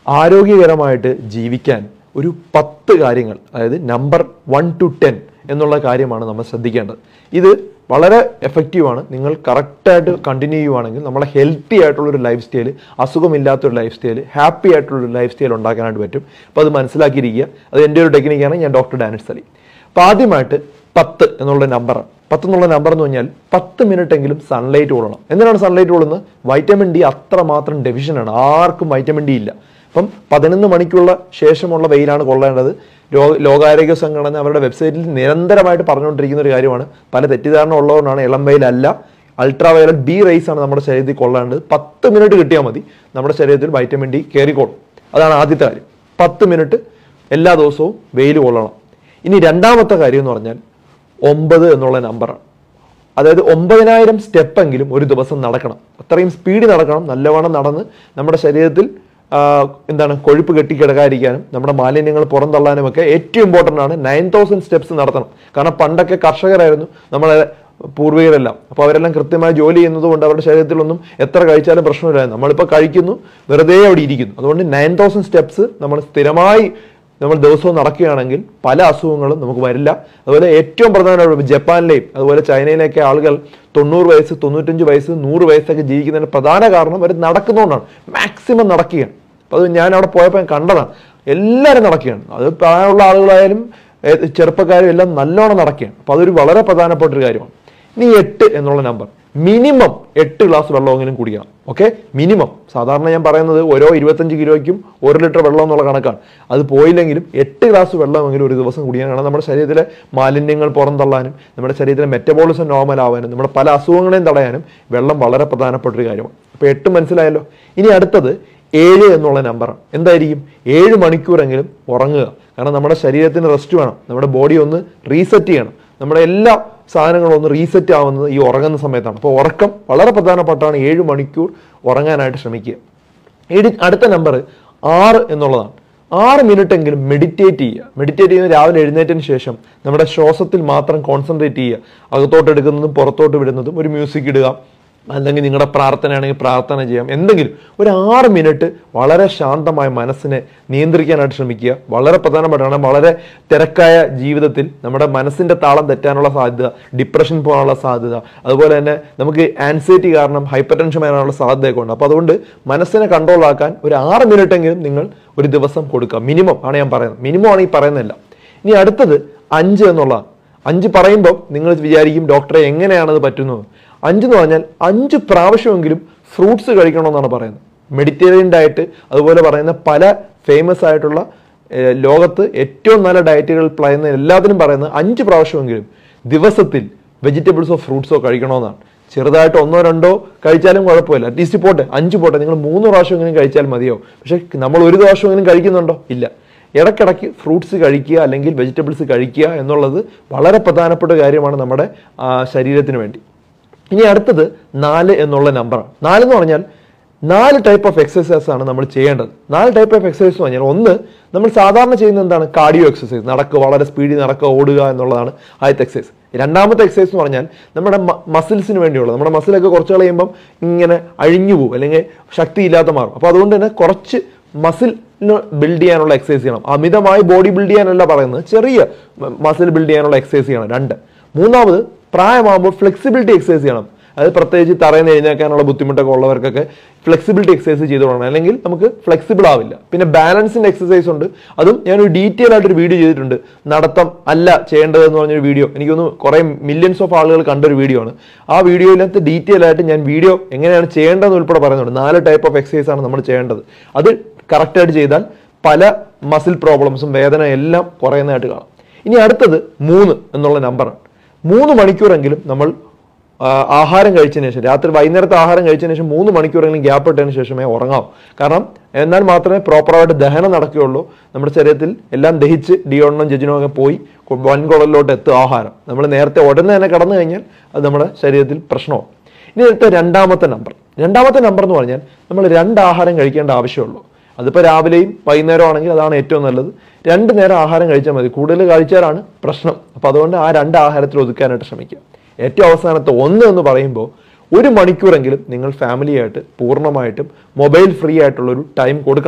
ആരോഗ്യകരമായിട്ട് ജീവിക്കാൻ ഒരു പത്ത് കാര്യങ്ങൾ അതായത് നമ്പർ വൺ ടു ടെൻ എന്നുള്ള കാര്യമാണ് നമ്മൾ ശ്രദ്ധിക്കേണ്ടത് ഇത് വളരെ എഫക്റ്റീവാണ് നിങ്ങൾ കറക്റ്റായിട്ട് കണ്ടിന്യൂ ചെയ്യുവാണെങ്കിൽ നമ്മളെ ഹെൽത്തി ആയിട്ടുള്ളൊരു ലൈഫ് സ്റ്റൈൽ അസുഖമില്ലാത്തൊരു ലൈഫ് സ്റ്റൈൽ ഹാപ്പി ആയിട്ടുള്ളൊരു ലൈഫ് സ്റ്റൈൽ ഉണ്ടാക്കാനായിട്ട് പറ്റും അപ്പോൾ അത് മനസ്സിലാക്കിയിരിക്കുക അത് എൻ്റെ ഒരു ടെക്നിക്കാണ് ഞാൻ ഡോക്ടർ ഡാനിഷ് സലി അപ്പോൾ ആദ്യമായിട്ട് പത്ത് എന്നുള്ള നമ്പറാണ് പത്ത് എന്നുള്ള നമ്പർ എന്ന് പറഞ്ഞാൽ പത്ത് മിനിറ്റ് എങ്കിലും സൺലൈറ്റ് കൊള്ളണം എന്തിനാണ് സൺലൈറ്റ് കൊള്ളുന്നത് വൈറ്റമിൻ ഡി അത്രമാത്രം ഡെഫിഷ്യനാണ് ആർക്കും വൈറ്റമിൻ ഡി ഇല്ല അപ്പം പതിനൊന്ന് മണിക്കുള്ള ശേഷമുള്ള വെയിലാണ് കൊള്ളേണ്ടത് ലോ ലോകാരോഗ്യ സംഘടന അവരുടെ വെബ്സൈറ്റിൽ നിരന്തരമായിട്ട് പറഞ്ഞുകൊണ്ടിരിക്കുന്ന ഒരു കാര്യമാണ് പല തെറ്റിദ്ധാരണ ഉള്ളതുകൊണ്ടാണ് ഇളം വെയിലല്ല അൾട്രാ വയലറ്റ് ബി റേസ് ആണ് നമ്മുടെ ശരീരത്തിൽ കൊള്ളേണ്ടത് പത്ത് മിനിറ്റ് കിട്ടിയാൽ മതി നമ്മുടെ ശരീരത്തിൽ വൈറ്റമിൻ ഡി കയറിക്കോളും അതാണ് ആദ്യത്തെ കാര്യം പത്ത് മിനിറ്റ് എല്ലാ ദിവസവും വെയിൽ കൊള്ളണം ഇനി രണ്ടാമത്തെ കാര്യം എന്ന് പറഞ്ഞാൽ ഒമ്പത് എന്നുള്ള നമ്പറാണ് അതായത് ഒമ്പതിനായിരം സ്റ്റെപ്പെങ്കിലും ഒരു ദിവസം നടക്കണം അത്രയും സ്പീഡ് നടക്കണം നല്ലവണ്ണം നടന്ന് നമ്മുടെ ശരീരത്തിൽ ആ, എന്താണ് കൊഴുപ്പ് കെട്ടിക്കിടക്കാതിരിക്കാനും നമ്മുടെ മാലിന്യങ്ങൾ പുറന്തള്ളാനും ഒക്കെ ഏറ്റവും ഇമ്പോർട്ടൻ്റ് ആണ് നയൻ തൗസൻഡ് സ്റ്റെപ്സ് നടത്തണം കാരണം പണ്ടൊക്കെ കർഷകരായിരുന്നു നമ്മളെ പൂർവികരെല്ലാം അപ്പോൾ അവരെല്ലാം കൃത്യമായി ജോലി ചെയ്യുന്നത് കൊണ്ട് അവരുടെ ശരീരത്തിലൊന്നും എത്ര കഴിച്ചാലും പ്രശ്നമില്ലായിരുന്നു നമ്മളിപ്പോൾ കഴിക്കുന്നു വെറുതെ അവിടെ ഇരിക്കുന്നു അതുകൊണ്ട് നയൻ തൗസൻഡ് സ്റ്റെപ്സ് നമ്മൾ സ്ഥിരമായി നമ്മൾ ദിവസവും നടക്കുകയാണെങ്കിൽ പല അസുഖങ്ങളും നമുക്ക് വരില്ല അതുപോലെ ഏറ്റവും പ്രധാനപ്പെട്ട ജപ്പാനിലെയും അതുപോലെ ചൈനയിലെയൊക്കെ ആളുകൾ തൊണ്ണൂറ് വയസ്സ് തൊണ്ണൂറ്റഞ്ച് വയസ്സ് നൂറ് വയസ്സൊക്കെ ജീവിക്കുന്നതിന് പ്രധാന കാരണം അവർ നടക്കുന്നതുകൊണ്ടാണ് മാക്സിമം നടക്കുകയാണ് അപ്പോൾ അത് ഞാൻ അവിടെ പോയപ്പോൾ ഞാൻ കണ്ടതാണ് എല്ലാവരും നടക്കുകയാണ് അത് പ്രായമുള്ള ആളുകളായാലും ഏ- ചെറുപ്പക്കാരും എല്ലാം നല്ലോണം നടക്കുകയാണ് അപ്പോൾ അതൊരു വളരെ പ്രധാനപ്പെട്ട ഒരു കാര്യമാണ് ഇനി എട്ട് എന്നുള്ള നമ്പർ മിനിമം എട്ട് ഗ്ലാസ് വെള്ളമെങ്കിലും കുടിക്കണം ഓക്കെ മിനിമം സാധാരണ ഞാൻ പറയുന്നത് ഓരോ ഇരുപത്തഞ്ച് കിലോയ്ക്കും ഒരു ലിറ്റർ വെള്ളം എന്നുള്ള കണക്കാണ് അത് പോയില്ലെങ്കിലും എട്ട് ഗ്ലാസ് വെള്ളമെങ്കിലും ഒരു ദിവസം കുടിക്കണം കാരണം നമ്മുടെ ശരീരത്തിലെ മാലിന്യങ്ങൾ പുറന്തള്ളാനും നമ്മുടെ ശരീരത്തിലെ മെറ്റബോളിസം നോർമൽ ആവാനും നമ്മുടെ പല അസുഖങ്ങളെയും തടയാനും വെള്ളം വളരെ പ്രധാനപ്പെട്ട ഒരു കാര്യമാണ് അപ്പോൾ എട്ട് മനസ്സിലായല്ലോ ഇനി അടുത്തത് ഏഴ് എന്നുള്ള നമ്പറാണ് എന്തായിരിക്കും ഏഴ് മണിക്കൂറെങ്കിലും ഉറങ്ങുക കാരണം നമ്മുടെ ശരീരത്തിന് റെസ്റ്റ് വേണം നമ്മുടെ ബോഡി ഒന്ന് റീസെറ്റ് ചെയ്യണം നമ്മുടെ എല്ലാ സാധനങ്ങളും ഒന്ന് റീസെറ്റ് ആവുന്നത് ഈ ഉറങ്ങുന്ന സമയത്താണ് അപ്പോൾ ഉറക്കം വളരെ പ്രധാനപ്പെട്ടാണ് ഏഴ് മണിക്കൂർ ഉറങ്ങാനായിട്ട് ശ്രമിക്കുക ഇനി അടുത്ത നമ്പർ ആറ് എന്നുള്ളതാണ് ആറ് മിനിറ്റ് എങ്കിലും മെഡിറ്റേറ്റ് ചെയ്യുക മെഡിറ്റേറ്റ് ചെയ്യുന്നത് രാവിലെ എഴുന്നേറ്റതിന് ശേഷം നമ്മുടെ ശ്വാസത്തിൽ മാത്രം കോൺസെൻട്രേറ്റ് ചെയ്യുക അകത്തോട്ട് എടുക്കുന്നതും പുറത്തോട്ട് വിടുന്നതും ഒരു മ്യൂസിക് ഇടുക അല്ലെങ്കിൽ നിങ്ങളുടെ പ്രാർത്ഥനയാണെങ്കിൽ പ്രാർത്ഥന ചെയ്യാം എന്തെങ്കിലും ഒരു ആറ് മിനിറ്റ് വളരെ ശാന്തമായ മനസ്സിനെ നിയന്ത്രിക്കാനായിട്ട് ശ്രമിക്കുക വളരെ പ്രധാനപ്പെട്ടാണ് വളരെ തിരക്കായ ജീവിതത്തിൽ നമ്മുടെ മനസ്സിന്റെ താളം തെറ്റാനുള്ള സാധ്യത ഡിപ്രഷൻ പോകാനുള്ള സാധ്യത അതുപോലെ തന്നെ നമുക്ക് ആൻസൈറ്റി കാരണം ഹൈപ്പർ ടെൻഷൻ വരാനുള്ള സാധ്യതയൊക്കെ ഉണ്ട് അപ്പോൾ അതുകൊണ്ട് മനസ്സിനെ കൺട്രോൾ ആക്കാൻ ഒരു ആറ് മിനിറ്റ് എങ്കിലും നിങ്ങൾ ഒരു ദിവസം കൊടുക്കുക മിനിമം ആണ് ഞാൻ പറയുന്നത് മിനിമം ആണ് ഈ പറയുന്നില്ല ഇനി അടുത്തത് അഞ്ച് എന്നുള്ളതാണ് അഞ്ച് പറയുമ്പോൾ നിങ്ങൾ വിചാരിക്കും ഡോക്ടറെ എങ്ങനെയാണത് പറ്റുന്നത് അഞ്ച് എന്ന് പറഞ്ഞാൽ അഞ്ച് പ്രാവശ്യമെങ്കിലും ഫ്രൂട്ട്സ് കഴിക്കണമെന്നാണ് പറയുന്നത് മെഡിറ്റേറിയൻ ഡയറ്റ് അതുപോലെ പറയുന്ന പല ഫേമസ് ആയിട്ടുള്ള ഏഹ്, ലോകത്ത് ഏറ്റവും നല്ല ഡയറ്റുകൾ പറയുന്ന എല്ലാത്തിനും പറയുന്നത് അഞ്ച് പ്രാവശ്യമെങ്കിലും ദിവസത്തിൽ വെജിറ്റബിൾസോ ഫ്രൂട്ട്സോ കഴിക്കണമെന്നാണ് ചെറുതായിട്ട് ഒന്നോ രണ്ടോ കഴിച്ചാലും കുഴപ്പമില്ല അറ്റ്ലീസ്റ്റ് പോട്ടെ അഞ്ച് പോട്ടെ നിങ്ങൾ മൂന്ന് പ്രാവശ്യമെങ്കിലും കഴിച്ചാൽ മതിയോ പക്ഷെ നമ്മൾ ഒരു പ്രാവശ്യമെങ്കിലും കഴിക്കുന്നുണ്ടോ ഇല്ല ഇടയ്ക്കിടയ്ക്ക് ഫ്രൂട്ട്സ് കഴിക്കുക അല്ലെങ്കിൽ വെജിറ്റബിൾസ് കഴിക്കുക എന്നുള്ളത് വളരെ പ്രധാനപ്പെട്ട കാര്യമാണ് നമ്മുടെ ആ, ശരീരത്തിന് വേണ്ടി ഇനി അടുത്തത് നാല് എന്നുള്ള നമ്പറാണ് നാല് എന്ന് പറഞ്ഞാൽ നാല് ടൈപ്പ് ഓഫ് എക്സസൈസ് ആണ് നമ്മൾ ചെയ്യേണ്ടത് നാല് ടൈപ്പ് ഓഫ് എക്സസൈസ് എന്ന് പറഞ്ഞാൽ ഒന്ന് നമ്മൾ സാധാരണ ചെയ്യുന്ന എന്താണ് കാർഡിയോ എക്സസൈസ് നടക്കുക വളരെ സ്പീഡിൽ നടക്കുക ഓടുക എന്നുള്ളതാണ് ആദ്യത്തെ എക്സസൈസ് രണ്ടാമത്തെ എക്സസൈസ് എന്ന് പറഞ്ഞാൽ നമ്മുടെ മസിൽസിന് വേണ്ടിയുള്ളത് നമ്മുടെ മസിലൊക്കെ കുറച്ച് കഴിയുമ്പം ഇങ്ങനെ അഴിഞ്ഞു പോകും അല്ലെങ്കിൽ ശക്തിയില്ലാത്ത മാറും അപ്പോൾ അതുകൊണ്ട് തന്നെ കുറച്ച് മസിൽ ബിൽഡ് ചെയ്യാനുള്ള എക്സസൈസ് ചെയ്യണം അമിതമായി ബോഡി ബിൽഡ് ചെയ്യാനല്ല പറയുന്നത് ചെറിയ മസിൽ ബിൽഡ് ചെയ്യാനുള്ള എക്സസൈസ് ചെയ്യണം രണ്ട് മൂന്നാമത് പ്രായമാകുമ്പോൾ ഫ്ലെക്സിബിലിറ്റി എക്സസൈസ് ചെയ്യണം അത് പ്രത്യേകിച്ച് തറയിൽ നിന്ന് എഴുന്നേക്കാനുള്ള ബുദ്ധിമുട്ടൊക്കെ ഉള്ളവർക്കൊക്കെ ഫ്ലെക്സിബിലിറ്റി എക്സസൈസ് ചെയ്തു തുടങ്ങണം അല്ലെങ്കിൽ നമുക്ക് ഫ്ലെക്സിബിൾ ആവില്ല പിന്നെ ബാലൻസിന്റെ എക്സസൈസ് ഉണ്ട് അതും ഞാനൊരു ഡീറ്റെയിൽ ആയിട്ടൊരു വീഡിയോ ചെയ്തിട്ടുണ്ട് നടത്തം അല്ല ചെയ്യേണ്ടതെന്ന് പറഞ്ഞൊരു വീഡിയോ എനിക്കൊന്ന് കുറേ മില്യൺസ് ഓഫ് ആളുകൾ കണ്ടൊരു വീഡിയോ ആണ് ആ വീഡിയോയിനകത്ത് ഡീറ്റെയിൽ ആയിട്ട് ഞാൻ വീഡിയോ എങ്ങനെയാണ് ചെയ്യേണ്ടതെന്ന് ഉൾപ്പെടെ പറയുന്നുണ്ട് നാല് ടൈപ്പ് ഓഫ് എക്സസൈസ് ആണ് നമ്മൾ ചെയ്യേണ്ടത് അത് കറക്റ്റായിട്ട് ചെയ്താൽ പല മസിൽ പ്രോബ്ലംസും വേദന എല്ലാം കുറയുന്നതായിട്ട് കാണാം ഇനി അടുത്തത് മൂന്ന് എന്നുള്ള നമ്പറാണ് മൂന്ന് മണിക്കൂറെങ്കിലും നമ്മൾ ആ, ആഹാരം കഴിച്ചതിന് ശേഷം രാത്രി വൈകുന്നേരത്തെ ആഹാരം കഴിച്ചതിന് ശേഷം മൂന്ന് മണിക്കൂറെങ്കിലും ഗ്യാപ്പ് ഇട്ടതിന് ശേഷമേ ഉറങ്ങാവൂ കാരണം എന്നാൽ മാത്രമേ പ്രോപ്പറായിട്ട് ദഹനം നടക്കുകയുള്ളൂ നമ്മുടെ ശരീരത്തിൽ എല്ലാം ദഹിച്ച് ഡിയോണും ജജിനും ഒക്കെ പോയി കൊ- വൻകുടലിലോട്ട് എത്തും ആഹാരം നമ്മൾ നേരത്തെ ഉടനെ തന്നെ കടന്നു കഴിഞ്ഞാൽ അത് നമ്മുടെ ശരീരത്തിൽ പ്രശ്നമാവും ഇനി അടുത്ത രണ്ടാമത്തെ നമ്പർ രണ്ടാമത്തെ നമ്പർ എന്ന് പറഞ്ഞാൽ നമ്മൾ രണ്ട് ആഹാരം കഴിക്കേണ്ട ആവശ്യമുള്ളൂ അതിപ്പോൾ രാവിലെയും വൈകുന്നേരം ആണെങ്കിൽ അതാണ് ഏറ്റവും നല്ലത് രണ്ട് നേരം ആഹാരം കഴിച്ചാൽ മതി കൂടുതൽ കഴിച്ചാലാണ് പ്രശ്നം അപ്പോൾ അതുകൊണ്ട് ആ രണ്ട് ആഹാരത്തിൽ ഒതുക്കാനായിട്ട് ശ്രമിക്കുക ഏറ്റവും അവസാനത്തെ ഒന്ന് എന്ന് പറയുമ്പോൾ ഒരു മണിക്കൂറെങ്കിലും നിങ്ങൾ ഫാമിലിയായിട്ട് പൂർണ്ണമായിട്ടും മൊബൈൽ ഫ്രീ ആയിട്ടുള്ളൊരു ടൈം കൊടുക്കണം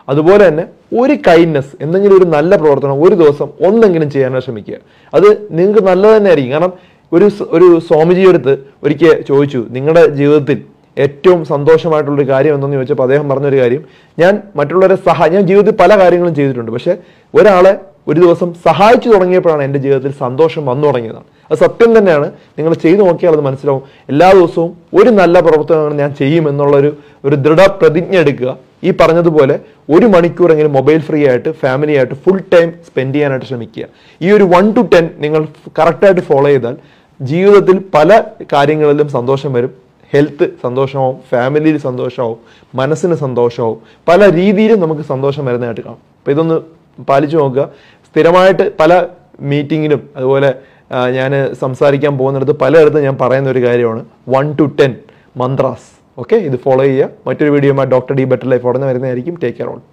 അതുപോലെ തന്നെ ഒരു കൈൻഡ്നെസ് എന്തെങ്കിലും ഒരു നല്ല പ്രവർത്തനം ഒരു ദിവസം ഒന്നെങ്കിലും ചെയ്യാനായിട്ട് ശ്രമിക്കുക അത് നിങ്ങൾക്ക് നല്ലത് തന്നെ ആയിരിക്കും കാരണം ഒരു സ- ഒരു സ്വാമിജിയെടുത്ത് ഒരിക്കൽ ചോദിച്ചു നിങ്ങളുടെ ജീവിതത്തിൽ ഏറ്റവും സന്തോഷമായിട്ടുള്ളൊരു കാര്യം എന്തെന്ന് ചോദിച്ചപ്പോൾ അദ്ദേഹം പറഞ്ഞൊരു കാര്യം ഞാൻ മറ്റുള്ളവരെ സഹായ ഞാൻ ജീവിതത്തിൽ പല കാര്യങ്ങളും ചെയ്തിട്ടുണ്ട് പക്ഷെ ഒരാളെ ഒരു ദിവസം സഹായിച്ചു തുടങ്ങിയപ്പോഴാണ് എൻ്റെ ജീവിതത്തിൽ സന്തോഷം വന്നു തുടങ്ങിയതാണ് അത് സത്യം തന്നെയാണ് നിങ്ങൾ ചെയ്തു നോക്കിയാൽ അത് മനസ്സിലാവും എല്ലാ ദിവസവും ഒരു നല്ല പ്രവർത്തനങ്ങൾ ഞാൻ ചെയ്യും എന്നുള്ളൊരു ഒരു ദൃഢപ്രതിജ്ഞ എടുക്കുക ഈ പറഞ്ഞതുപോലെ ഒരു മണിക്കൂറെങ്കിലും മൊബൈൽ ഫ്രീ ആയിട്ട് ഫാമിലി ആയിട്ട് ഫുൾ ടൈം സ്പെൻഡ് ചെയ്യാനായിട്ട് ശ്രമിക്കുക ഈ ഒരു വൺ ടു ടെൻ നിങ്ങൾ കറക്റ്റായിട്ട് ഫോളോ ചെയ്താൽ ജീവിതത്തിൽ പല കാര്യങ്ങളിലും സന്തോഷം വരും ഹെൽത്ത് സന്തോഷമാവും ഫാമിലിയിൽ സന്തോഷമാവും മനസ്സിന് സന്തോഷമാവും പല രീതിയിലും നമുക്ക് സന്തോഷം വരുന്നതായിട്ട് കാണും അപ്പോൾ ഇതൊന്ന് പാലിച്ചു നോക്കുക സ്ഥിരമായിട്ട് പല മീറ്റിങ്ങിലും അതുപോലെ ഞാൻ സംസാരിക്കാൻ പോകുന്നിടത്ത് പലയിടത്തും ഞാൻ പറയുന്ന ഒരു കാര്യമാണ് വൺ ടു ടെൻ മന്ത്രാസ് ഓക്കെ ഇത് ഫോളോ ചെയ്യുക മറ്റൊരു video doctor the better life ഉടനെ വരുന്നതായിരിക്കും ടേക്ക് കെയർ ഓൺ